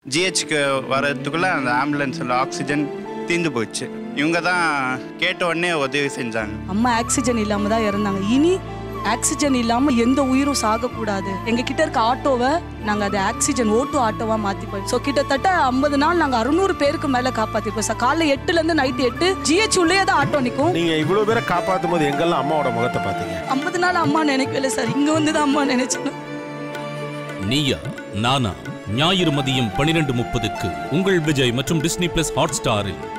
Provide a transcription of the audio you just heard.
ஜிஹெச்க்கு வர்றதுக்குள்ளே அந்த ஆம்புலன்ஸில் ஆக்சிஜன் தீர்ந்து போச்சு இவங்க தான் கேட்ட உடனே உதவி செஞ்சாங்க அம்மா ஆக்சிஜன் இல்லாம தான் இறந்தாங்க இனி ஆக்சிஜன் இல்லாம எந்த உயிரும் சாகக்கூடாது எங்க கிட்ட இருக்க ஆட்டோவை நாங்க அதை ஆக்சிஜன் ஓட்டு ஆட்டோவா மாத்திப்போம் ஸோ கிட்டத்தட்ட ஐம்பது நாள் நாங்க அறுநூறு பேருக்கு மேல காப்பாத்திருக்கோம் சார் காலைல எட்டுல இருந்து நைட் எட்டு ஜிஹெச் உள்ளே தான் ஆட்டோ நிற்கும் நீங்க இவ்வளவு பேரை காப்பாத்தும் போது எங்கெல்லாம் அம்மாவோட முகத்தை பார்த்தீங்க ஐம்பது நாள் அம்மா நினைக்கல சார் இங்க வந்து தான் அம்மா நினைச்சேன் நீயா நானா ஞாயிறு மதியம் பனிரெண்டு முப்பதுக்கு உங்கள் விஜய் மற்றும் டிஸ்னி பிளஸ் ஹாட் ஸ்டாரில்